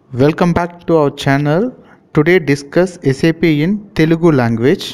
Welcome back to our channel. Today discuss SAP in Telugu language.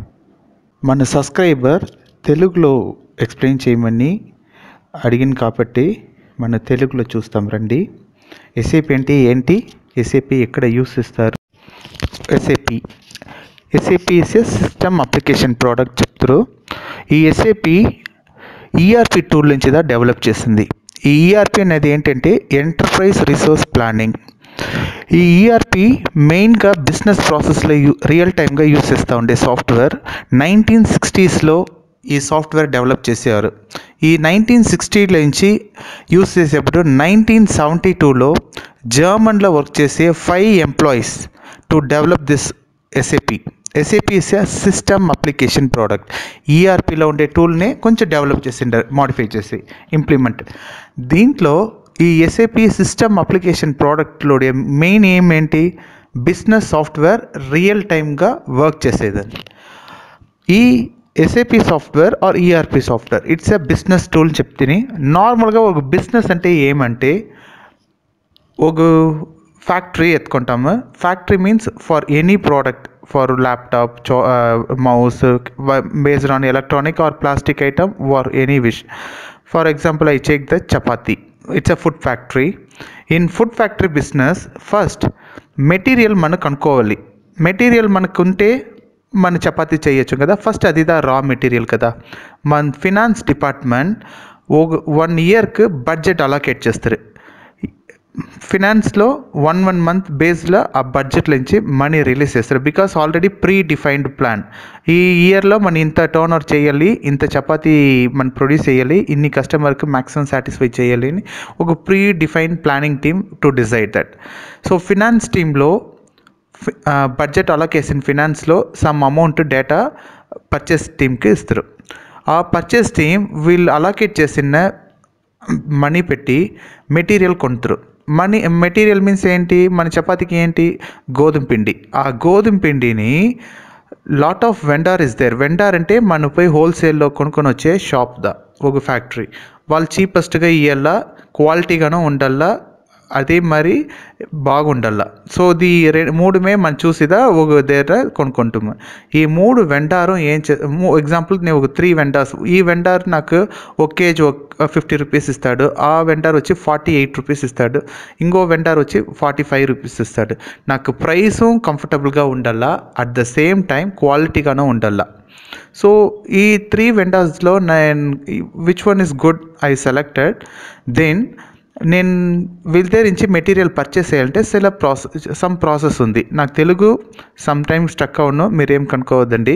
మన subscriber తెలుగులో explain చేయమని అడిగింది కాబట్టి మన తెలుగులో చూస్తాం రండి ఎస్ఏపి అంటే ఏంటి ఎస్ఏపి ఎక్కడ యూస్ చేస్తారు SAP SAP is a system application product చెప్తారు ఈ ఎస్ఏపి ఈఆర్పి టూల్ నుంచి దా డెవలప్ చేసింది ఈ ఈఆర్పి అనేది ఏంటంటే ఎంటర్ప్రైజ్ రిసోర్స్ ప్లానింగ్ ఈ ఈఆర్పి మెయిన్గా బిజినెస్ ప్రాసెస్లో యూ రియల్ టైమ్గా యూస్ చేస్తూ ఉండే సాఫ్ట్వేర్ నైన్టీన్ సిక్స్టీస్లో ఈ సాఫ్ట్వేర్ డెవలప్ చేసేవారు ఈ నైన్టీన్ సిక్స్టీ నుంచి యూస్ చేసేప్పుడు నైన్టీన్ సెవెంటీ టూలో జర్మన్లో వర్క్ చేసే five employees to develop this SAP SAP is a system application product ఈఆర్పిలో ఉండే టూల్ని కొంచెం డెవలప్ చేసిండారు మాడిఫై చేసి ఇంప్లిమెంట్ దీంట్లో ఈ ఎస్ఏపి సిస్టమ్ అప్లికేషన్ ప్రోడక్ట్లో మెయిన్ ఏం ఏంటి బిజినెస్ సాఫ్ట్వేర్ రియల్ టైమ్గా వర్క్ చేసేదని ఈ SAP software or ERP software it's a business tool చెప్ತೀನಿ నార్మల్గా ఒక బిజినెస్ అంటే ఏమంటే ఒక factory ఎత్తుకుంటాము factory means for any product for laptop చో mouse based on electronic or plastic item or any which for example I check the chapati it's a food factory in food factory business first material మనకు అనుకోవాలి material మనకు ఉంటే మన చపాతీ చేయొచ్చు కదా first అది దా రా మెటీరియల్ కదా మన ఫినాన్స్ డిపార్ట్మెంట్ ఒక వన్ ఇయర్కి బడ్జెట్ అలాకేట్ చేస్తారు ఫినాన్స్లో వన్ వన్ మంత్ బేస్లో ఆ బడ్జెట్ నుంచి మనీ రిలీజ్ చేస్తారు because already predefined plan ఈ ఇయర్లో మనం ఇంత టర్న్ ఓవర్ చేయాలి ఇంత చపాతీ మనం ప్రొడ్యూస్ చేయాలి ఇన్ని కస్టమర్కి మ్యాక్సిమం సాటిస్ఫై చేయాలి అని ఒక predefined planning team to decide that so finance టీంలో బడ్జెట్ అలొకేషన్ ఫినాన్స్లో సమ్ అమౌంట్ డేటా పర్చేస్ టీమ్కి ఇస్తారు ఆ పర్చేస్ టీమ్ వీళ్ళు అలొకేట్ చేసిన మనీ పెట్టి మెటీరియల్ కొంటారు మనీ మెటీరియల్ మీన్స్ ఏంటి మన చపాతీకి ఏంటి గోధుమ పిండి ఆ గోధుమ పిండిని lot of vendor is there vendor అంటే మన పోయి హోల్సేల్లో కొనుక్కొని వచ్చే షాప్ దా ఒక ఫ్యాక్టరీ వాళ్ళు చీపెస్ట్గా ఇయ్యాల క్వాలిటీగాను ఉండాలా అదే మరి బాగుండాల సో ఇది రె మూడుమే మనం చూసిదా ఒక దగ్గర కొనుక్కుంటాము ఈ మూడు వెండారు ఏం చే ఎగ్జాంపుల్ నేను ఒక త్రీ వెండార్స్ ఈ వెండార్ నాకు ఒక కేజీ ఒక ఫిఫ్టీ రూపీస్ ఇస్తాడు ఆ వెండార్ వచ్చి ఫార్టీ ఎయిట్ రూపీస్ ఇస్తాడు ఇంకో వెండార్ వచ్చి ఫార్టీ ఫైవ్ రూపీస్ ఇస్తాడు నాకు ప్రైసు కంఫర్టబుల్గా ఉండాలా అట్ ద సేమ్ టైం క్వాలిటీగాను ఉండాలా సో ఈ త్రీ వెండర్స్లో నేను which one is good I selected then నేను వీళ్ళ దగ్గర నుంచి మెటీరియల్ పర్చేస్ చేయాలంటే సిల ప్రాసెస్ సమ్ ప్రాసెస్ ఉంది నాకు తెలుగు సమ్ టైమ్ స్టక్ అవును మీరేం కనుక్కోవద్దండి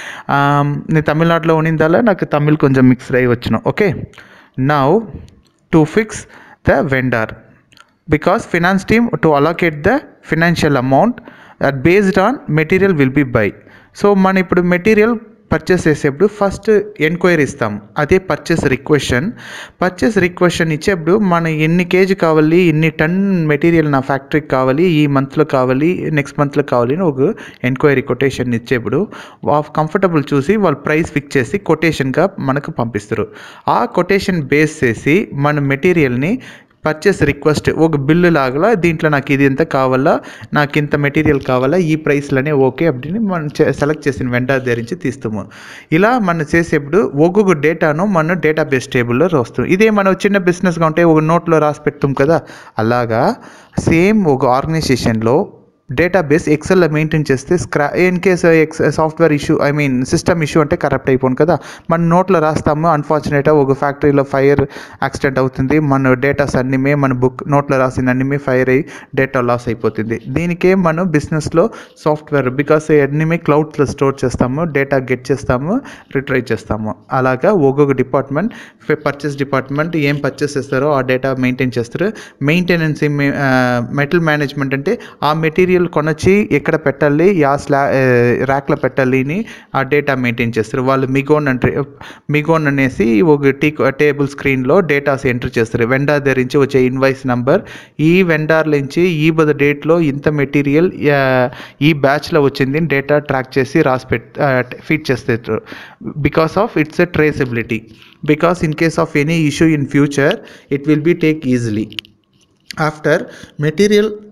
నేను తమిళనాడులో ఉన్నిందాల నాకు తమిళ్ కొంచెం మిక్స్ అయ్యి వచ్చిన okay now to fix the vendor because finance team to allocate the financial amount that based on material will be buy so మన ఇప్పుడు మెటీరియల్ పర్చేస్ చేసేప్పుడు ఫస్ట్ ఎంక్వైరీ ఇస్తాం అదే పర్చేస్ రిక్వెషన్ పర్చేస్ రిక్వెషన్ ఇచ్చేప్పుడు మన ఎన్ని కేజీ కావాలి ఎన్ని టన్ మెటీరియల్ నా ఫ్యాక్టరీకి కావాలి ఈ మంత్లో కావాలి నెక్స్ట్ మంత్లో కావాలి అని ఒక ఎంక్వైరీ కొటేషన్ ఇచ్చేప్పుడు కంఫర్టబుల్ చూసి వాళ్ళు ప్రైస్ ఫిక్స్ చేసి కొటేషన్గా మనకు పంపిస్తారు ఆ కొటేషన్ బేస్ చేసి మన మెటీరియల్ని పర్చేస్ రిక్వెస్ట్ ఒక బిల్లు లాగా దీంట్లో నాకు ఇది ఎంత కావాలా నాకు ఇంత మెటీరియల్ కావాలా ఈ ప్రైస్లోనే ఓకే அப்படின்னு మనం సెలెక్ట్ చేసిన వెండర్ ధరించి తీస్తాము ఇలా మనం చేసేప్పుడు ఒక్కొక్క డేటాను మన డేటాబేస్ టేబుల్లో రాస్తాం ఇదే మనం చిన్న బిజినెస్గా ఉంటే ఒక నోట్లో రాసి పెడతాం కదా అలాగా సేమ్ ఒక ఆర్గనైజేషన్లో డేటాబేస్ ఎక్సెల్లో మెయింటైన్ చేస్తే స్క్రా in case X software issue I mean system issue అంటే కరప్ట్ అయిపోను కదా మన నోట్లో రాస్తాము అన్ఫార్చునేట్గా ఒక ఫ్యాక్టరీలో ఫైర్ యాక్సిడెంట్ అవుతుంది మన డేటాస్ అన్నీమే మన బుక్ నోట్లో రాసిన అన్నీమే ఫైర్ అయ్యి డేటా లాస్ అయిపోతుంది దీనికే మనం బిజినెస్లో సాఫ్ట్వేర్ బికాస్ అన్నీమే క్లౌడ్స్లో స్టోర్ చేస్తాము డేటా గెట్ చేస్తాము రిట్రైవ్ చేస్తాము అలాగా ఒక్కొక్క డిపార్ట్మెంట్ పర్చేస్ డిపార్ట్మెంట్ ఏం పర్చేస్ చేస్తారో ఆ డేటా మెయింటైన్ చేస్తారు మెయింటెనెన్స్ మెటల్ మేనేజ్మెంట్ అంటే ఆ మెటీరియల్ కొనొచ్చి ఎక్కడ పెట్టాలి యా స్లా ర్యాక్లో పెట్టాలి అని ఆ డేటా మెయింటైన్ చేస్తారు వాళ్ళు మిగోన్ అంటే మిగోన్ అనేసి ఒక టీ టేబుల్ స్క్రీన్లో డేటాస్ ఎంటర్ చేస్తారు వెండార్ దగ్గర నుంచి వచ్చే ఇన్వాయిస్ నంబర్ ఈ వెండార్ నుంచి ఈ బద డేట్లో ఇంత మెటీరియల్ ఈ బ్యాచ్లో వచ్చింది డేటా ట్రాక్ చేసి రాసి పెట్ ఫీడ్ చేస్తారు because of it's a traceability because in case of any issue in future it will be take easily after material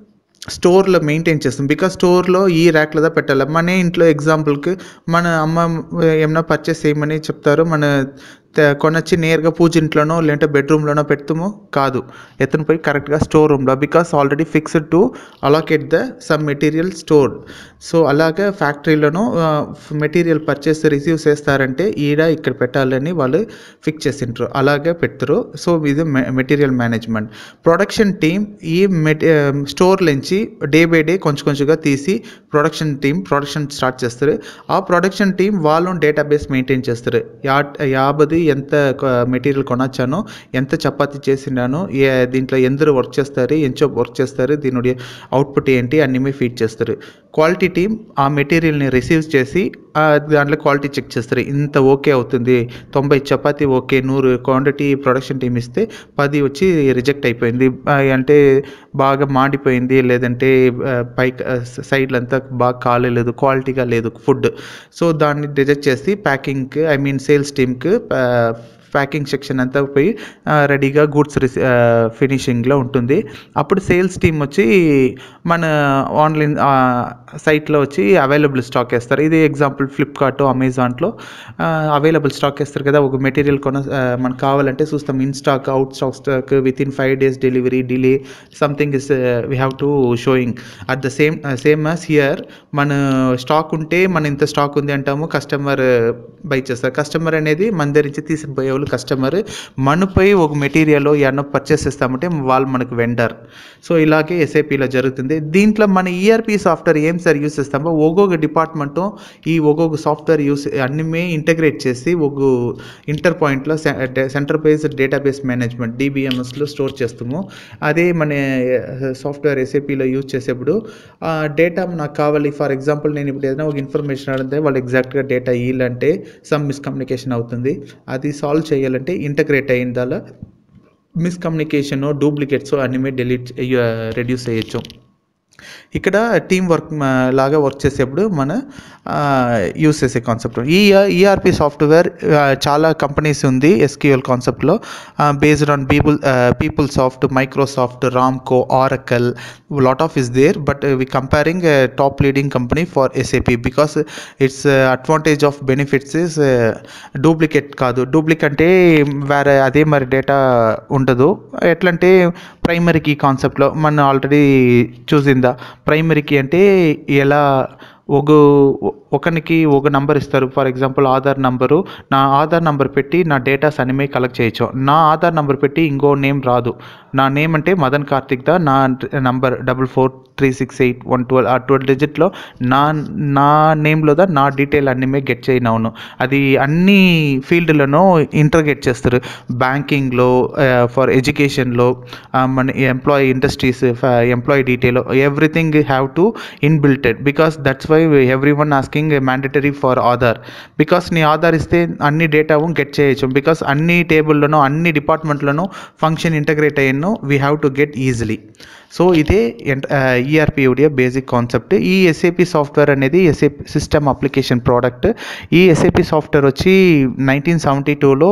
స్టోర్లో మెయింటైన్ చేస్తాం బికాస్ స్టోర్లో ఈ ర్యాక్లో పెట్టాలి మన ఇంట్లో ఎగ్జాంపుల్కి మన అమ్మ ఏమన్నా పర్చేస్ చేయమని చెప్తారు మన త- కొనొచ్చి నేరుగా పూజ ఇంట్లోనో లేదంటే బెడ్రూమ్లోనో పెడతాము కాదు ఎత్తున పోయి కరెక్ట్గా స్టోర్ రూమ్లో because already fixed to allocate the some material store so అలాగే ఫ్యాక్టరీలోనూ మెటీరియల్ పర్చేస్ రిసీవ్ చేస్తారంటే ఈడ ఇక్కడ పెట్టాలని వాళ్ళు ఫిక్స్ చేసింటారు అలాగే పెడతారు సో ఇది మెటీరియల్ మేనేజ్మెంట్ ప్రొడక్షన్ టీమ్ ఈ మెటీ స్టోర్ నుంచి డే బై డే కొంచెం కొంచెంగా తీసి ప్రొడక్షన్ టీం ప్రొడక్షన్ స్టార్ట్ చేస్తారు ఆ ప్రొడక్షన్ టీం వాళ్ళు డేటాబేస్ మెయింటైన్ చేస్తారు యా యాభది ఎంత మెటీరియల్ కొనొచ్చానో ఎంత చపాతి చేసినాను ఏ దీంట్లో ఎందరు వర్క్ చేస్తారు ఎంచో వర్క్ చేస్తారు దీని అవుట్పుట్ ఏంటి అన్నీ ఫీడ్ చేస్తారు క్వాలిటీ టీం ఆ మెటీరియల్ని రిసీవ్ చేసి ఆ దాంట్లో క్వాలిటీ చెక్ చేస్తారు ఇంత ఓకే అవుతుంది తొంభై చపాతి ఓకే నూరు క్వాంటిటీ ప్రొడక్షన్ టీం ఇస్తే పది వచ్చి రిజెక్ట్ అయిపోయింది ఆ, అంటే బాగా మాడిపోయింది లేదంటే ఆ, పై సైడ్లంతా బాగా కాలేదు క్వాలిటీగా లేదు ఫుడ్ సో దాన్ని రిజెక్ట్ చేసి ప్యాకింగ్కి ఐ మీన్ సేల్స్ టీమ్కి ప్యాకింగ్ సెక్షన్ అంతా పోయి ఆ, రెడీగా గూడ్స్ రిసి ఫినిషింగ్లో ఉంటుంది అప్పుడు సేల్స్ టీమ్ వచ్చి మన ఆన్లైన్ సైట్లో వచ్చి అవైలబుల్ స్టాక్ వేస్తారు ఇది ఎగ్జాంపుల్ ఫ్లిప్కార్ట్ అమెజాన్లో అవైలబుల్ స్టాక్ వేస్తారు కదా ఒక మెటీరియల్ కొన ఆ, మనకు కావాలంటే చూస్తాం in stock out stock stock with in five days delivery delay something is we have to showing at the same same as here మన స్టాక్ ఉంటే మన ఇంత స్టాక్ ఉంది అంటాము కస్టమర్ బై చేస్తారు కస్టమర్ అనేది మన దగ్గర నుంచి తీసుకుపోయే వాళ్ళు కస్టమర్ మనపై ఒక మెటీరియల్ ఏమన్నా పర్చేస్ చేస్తామంటే వాళ్ళు మనకు వెండర్ సో ఇలాగే ఎస్ఐపిలో జరుగుతుంది దీంట్లో మన ఈఆర్పి సాఫ్ట్వేర్ ఏం సార్ యూస్ చేస్తామో ఒక్కొక్క డిపార్ట్మెంట్ ఈ ఒక్కొక్క సాఫ్ట్వేర్ యూస్ అన్ని ఇంటగ్రేట్ చేసి ఒక ఇంటర్ పాయింట్లో సెంటర్ బేస్డ్ డేటాబేస్ మేనేజ్మెంట్ డిబిఎంఎస్లో స్టోర్ చేస్తాము అదే మన సాఫ్ట్వేర్ ఎస్ఏపిలో యూజ్ చేసేప్పుడు డేటా నాకు కావాలి ఫర్ ఎగ్జాంపుల్ నేను ఇప్పుడు ఏదైనా ఒక ఇన్ఫర్మేషన్ అడిగితే వాళ్ళు ఎగ్జాక్ట్గా డేటా ఇయ్యాలంటే సమ్ మిస్కమ్యూనికేషన్ అవుతుంది అది సాల్వ్ చేయాలంటే ఇంటగ్రేట్ అయిన దాలా మిస్కమ్యూనికేషన్ డూప్లికేట్స్ అన్నీ డిలీట్ రెడ్యూస్ చేయొచ్చు ఇక్కడ టీం వర్క్ లాగా వర్క్ చేసేప్పుడు మన యూస్ చేసే కాన్సెప్ట్ ఈ ఈఆర్పి సాఫ్ట్వేర్ చాలా కంపెనీస్ ఉంది ఎస్క్యూఎల్ కాన్సెప్ట్లో based on people PeopleSoft Microsoft Ramco Oracle lot of is there but we comparing top leading company for SAP because it's advantage of benefits is duplicate కాదు duplicate అంటే వేరే అదే మరి data ఉండదు ఎట్లంటే ప్రైమరీ కీ కాన్సెప్ట్లో మన ఆల్రెడీ చూసిందా ప్రైమరీ కీ అంటే ఎలా ఒక ఒకరికి ఒక నంబర్ ఇస్తారు ఫర్ ఎగ్జాంపుల్ ఆధార్ నంబరు నా ఆధార్ నంబర్ పెట్టి నా డేటాస్ అనిమే కలెక్ట్ చేయొచ్చు నా ఆధార్ నంబర్ పెట్టి ఇంకో నేమ్ రాదు నా నేమ్ అంటే మదన్ కార్తిక్ దా నా number double four three six eight one twelve ఆ ట్వెల్వ్ డిజిట్లో నా నా నేమ్లో దా నా డీటెయిల్ అన్నీ గెట్ చేయనవును అది అన్ని ఫీల్డ్లను ఇంటర్గేట్ చేస్తారు బ్యాంకింగ్లో ఫర్ ఎడ్యుకేషన్లో మన employee industries employee detail everything have to inbuilted because that's why every one asking mandatory for Aadhaar because నీ ఆధార్ ఇస్తే అన్ని డేటా గెట్ చేయొచ్చు బికాస్ అన్ని టేబుల్లోనూ అన్ని డిపార్ట్మెంట్లోనూ ఫంక్షన్ ఇంటగ్రేట్ అయ్యాను we have to get easily so ఇదే ఈఆర్పి యూడియా బేసిక్ కాన్సెప్ట్ ఈ ఎస్ఏపి సాఫ్ట్వేర్ అనేది ఎస్ఏపి సిస్టమ్ అప్లికేషన్ ప్రోడక్ట్ ఈ ఎస్ఏపి సాఫ్ట్వేర్ వచ్చి నైన్టీన్ సెవెంటీ టూలో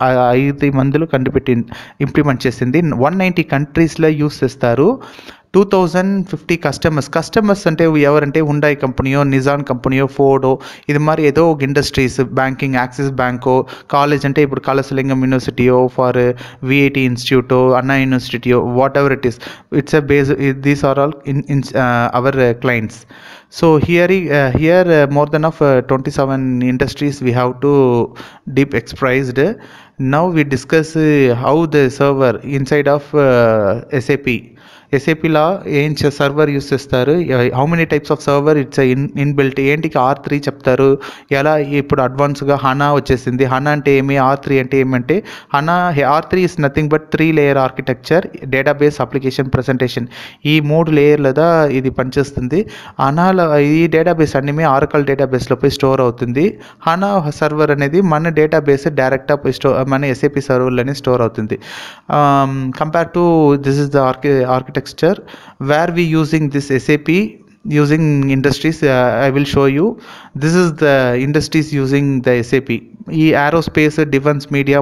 ఐదు మందులు కనిపెట్టి ఇంప్లిమెంట్ చేసింది వన్ నైంటీ కంట్రీస్లో యూస్ చేస్తారు two thousand fifty customers customers అంటే ఎవరంటే హుండాయ్ కంపెనీయో నిజాన్ కంపెనీయో ఫోర్డో ఇది మరి ఏదో ఒక ఇండస్ట్రీస్ బ్యాంకింగ్ యాక్సిస్ బ్యాంకో కాలేజ్ అంటే ఇప్పుడు కళసలింగం యూనివర్సిటీయో ఫర్ విఐటి ఇన్స్టిట్యూటో అన్నా యూనివర్సిటీయో whatever it is it's a base these are all in in our clients so here here more than of twenty seven industries we have to deep expertised now we discuss how the server inside of SAP ఎస్ఏపిలా ఏం server use చేస్తారు how many types of server it's in inbuilt ఏంటికి are three చెప్తారు ఎలా ఇప్పుడు అడ్వాన్స్గా హనా వచ్చేసింది హనా అంటే ఏమి ఆర్ త్రీ అంటే ఏమంటే HANA R three is nothing but three layer architecture database application presentation ఈ మూడు లేయర్లదా ఇది పనిచేస్తుంది హనాలో ఈ డేటాబేస్ అన్నీ ఆరకల్ డేటాబేస్లో పోయి స్టోర్ అవుతుంది హనా సర్వర్ అనేది మన డేటాబేస్ డైరెక్ట్ స్టో మన ఎస్ఏపి సర్వర్లోనే స్టోర్ అవుతుంది compare to this is the ఆర్కి architecture where we using this SAP using industries uh, i will show you this is the industries using the sap ఈ aerospace defence media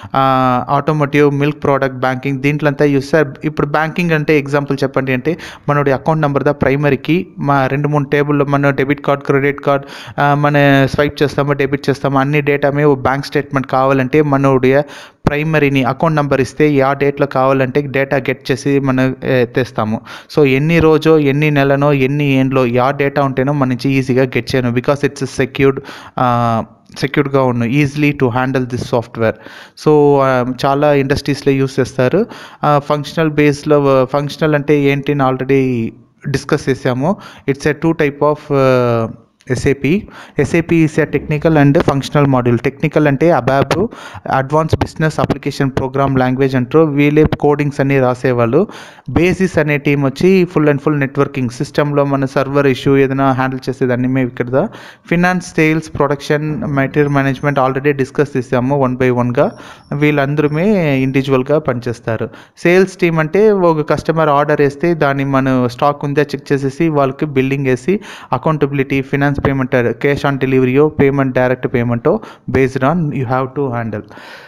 automotive milk product banking దీంట్లో అంతా use sir ఇప్పుడు banking అంటే example చెప్పండి అంటే మనోడి account number దా ప్రైమరీకి మా రెండు మూడు టేబుల్లో మన డెబిట్ కార్డ్ క్రెడిట్ కార్డ్ మన స్వైప్ చేస్తామో డెబిట్ చేస్తామో అన్ని డేటా మేము బ్యాంక్ స్టేట్మెంట్ కావాలంటే మనోడి ప్రైమరీని అకౌంట్ నెంబర్ ఇస్తే ఆ డేట్లో కావాలంటే డేటా గెట్ చేసి మనం ఏ, తెస్తాము సో ఎన్ని రోజో ఎన్ని నెలనో ఎన్ని ఏండ్లో యా డేటా ఉంటేనో మన నుంచి ఈజీగా గెట్ చేయను బికాస్ ఇట్స్ సెక్యూర్డ్ సెక్యూర్డ్గా ఉన్న easily to handle this software so చాలా ఇండస్ట్రీస్లో యూస్ చేస్తారు ఫంక్షనల్ బేస్లో ఫంక్షనల్ అంటే ఏంటి అని ఆల్రెడీ డిస్కస్ చేసాము it's a two type of SAP SAP is a technical and functional module technical అంటే ABAP advance business application program language అంటారు వీళ్ళే కోడింగ్స్ అన్ని రాసేవాళ్ళు బేసిస్ అనే టీం వచ్చి ఫుల్ అండ్ ఫుల్ నెట్వర్కింగ్ సిస్టంలో మన సర్వర్ ఇష్యూ ఏదైనా హ్యాండిల్ చేసేదాన్ని మేము ఇక్కడ finance sales production material management already discuss చేసాము వన్ బై వన్గా వీళ్ళందరమే ఇండివిజువల్గా పనిచేస్తారు సేల్స్ టీం అంటే ఒక కస్టమర్ ఆర్డర్ వేస్తే దాన్ని మన స్టాక్ ఉందా చెక్ చేసేసి వాళ్ళకి బిల్లింగ్ వేసి accountability finance payment cash on డెలివరీయో పేమెంట్ డైరెక్ట్ పేమెంటో based on you have to handle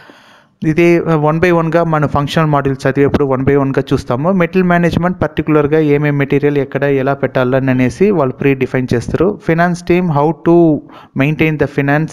ఇది వన్ బై వన్గా మన ఫంక్షనల్ మాడ్యూల్ చదివేప్పుడు వన్ బై వన్గా చూస్తాము మెటీరియల్ మేనేజ్మెంట్ పర్టికులర్గా ఏమేమి మెటీరియల్ ఎక్కడ ఎలా పెట్టాలని అనేసి వాళ్ళు ప్రీ డిఫైన్ చేస్తారు finance team how to maintain the finance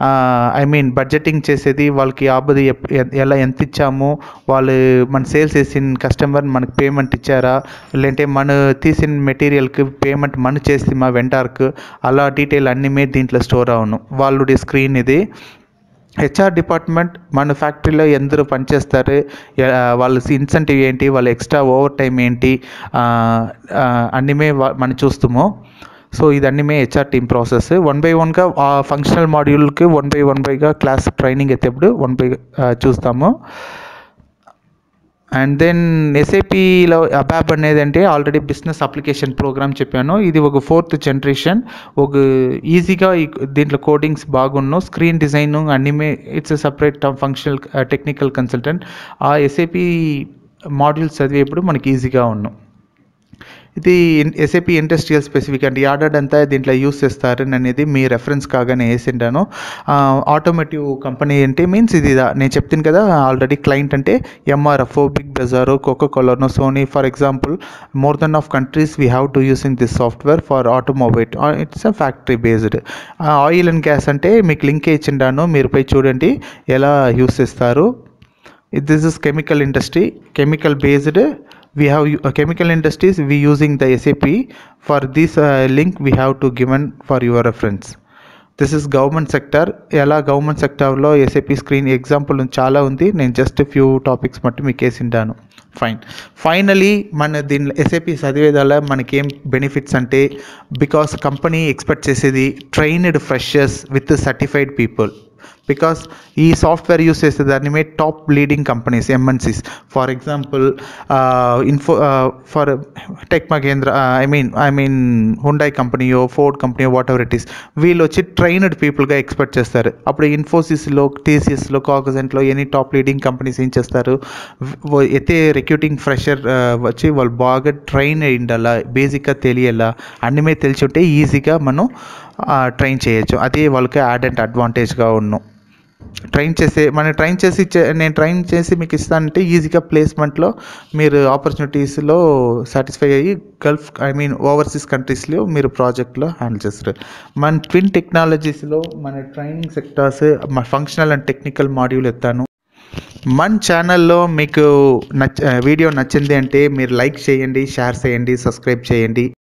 I mean budgeting చేసేది వాళ్ళకి ఆబది ఎప్- ఎ- ఎలా ఎంత ఇచ్చాము వాళ్ళు మన సేల్స్ చేసిన కస్టమర్ మనకి పేమెంట్ ఇచ్చారా లేదంటే మన తీసిన మెటీరియల్కి పేమెంట్ మన చేసి మా వెంటార్కి అలా డీటెయిల్ అన్నీ మీద దీంట్లో స్టోర్ అవును వాళ్ళుడి స్క్రీన్ ఇది హెచ్ఆర్ డిపార్ట్మెంట్ మన ఫ్యాక్టరీలో ఎందరూ పనిచేస్తారు ఎ- వాళ్ళ ఇన్సెంటివ్ ఏంటి వాళ్ళ ఎక్స్ట్రా ఓవర్ టైం ఏంటి ఆ, ఆ, అన్నీమే వా- మనం చూస్తాము సో ఇదన్నీమే HR team process one by వన్గా ఆ ఫంక్షనల్ మాడ్యూల్కి వన్ బై వన్ బైగా క్లాస్ ట్రైనింగ్ ఎత్తేప్పుడు వన్ బై చూస్తాము అండ్ దెన్ ఎస్ఏపిలో అబాబ్ అనేది అంటే ఆల్రెడీ బిజినెస్ అప్లికేషన్ ప్రోగ్రామ్ చెప్పాను ఇది ఒక ఫోర్త్ జనరేషన్ ఒక ఈజీగా ఈ దీంట్లో కోడింగ్స్ బాగున్ను స్క్రీన్ డిజైన్ అన్నీమే it's separate functional technical consultant ఆ ఎస్ఏపి మాడ్యూల్స్ చదివేప్పుడు మనకి ఈజీగా ఉన్నాం ఇది ఎస్ఏపి ఇండస్ట్రియల్ స్పెసిఫిక్ అంటే యార్డెడ్ అంతా దీంట్లో యూస్ చేస్తారు అనేది మీ రెఫరెన్స్ కాగానే వేసిండాను ఆటోమేటివ్ కంపెనీ అంటే మీన్స్ ఇది ఇదా నేను చెప్తాను కదా ఆల్రెడీ క్లయింట్ అంటే ఎంఆర్ఎఫ్ బిగ్ బజారు కోకో కోలానో Sony for example more than of countries we have to using this software for automobile it's a factory based oil and gas అంటే మీకు లింక్ ఇచ్చిండాను మీరు పోయి చూడండి ఎలా యూస్ చేస్తారు this is chemical industry chemical based we have u- uh, chemical industries we using the sap for this uh, link we have to given for your reference this is government sector ఎలా government సెక్టార్లో SAP screen example చాలా ఉంది నేను just few topics మట్టి మీకు వేసిండాను fine finally మన దీనిలో SAP చదివేదాల మనకేం బెనిఫిట్స్ అంటే బికాస్ కంపెనీ ఎక్స్పెక్ట్ చేసేది trained freshers with certified people because ఈ సాఫ్ట్వేర్ యూస్ చేసే దాన్ని మీద top leading companies MNCs for example Info for Tech Mahindra I mean I mean Hyundai కంపెనీయో ఫోర్డ్ కంపెనీయో వాట్ ఎవర్ ఇట్ ఈస్ వీళ్ళు వచ్చి ట్రైన్డ్ పీపుల్గా ఎక్స్పెక్ట్ చేస్తారు అప్పుడు ఇన్ఫోసిస్లో టీసీఎస్లో కాగజెంట్లో ఎనీ టాప్ లీడింగ్ కంపెనీస్ ఏం చేస్తారు వ- అయితే రిక్రూటింగ్ ఫ్రెషర్ వచ్చి వాళ్ళు బాగా ట్రైన్ అయి ఉండాలా బేసిక్గా తెలియాలా అన్ని మీద తెలిసి ఉంటే ఈజీగా మనం ట్రైన్ చేయొచ్చు అదే వాళ్ళకి యాడ్ అండ్ అడ్వాంటేజ్గా ఉన్నాం ట్రైన్ చేసే మనం ట్రైన్ చేసి ఇచ్చే- నేను ట్రైన్ చేసి మీకు ఇస్తానంటే ఈజీగా ప్లేస్మెంట్లో మీరు ఆపర్చునిటీస్లో సాటిస్ఫై అయ్యి గల్ఫ్ ఐ మీన్ ఓవర్సీస్ కంట్రీస్లో మీరు ప్రాజెక్ట్లో హ్యాండిల్ చేస్తారు మన ట్విన్ టెక్నాలజీస్లో మన ట్రైనింగ్ సెక్టార్స్ మన ఫంక్షనల్ అండ్ టెక్నికల్ మాడ్యూల్ ఎత్తాను మన ఛానల్లో మీకు నచ్చ వీడియో నచ్చింది అంటే మీరు లైక్ చేయండి షేర్ చేయండి సబ్స్క్రైబ్ చేయండి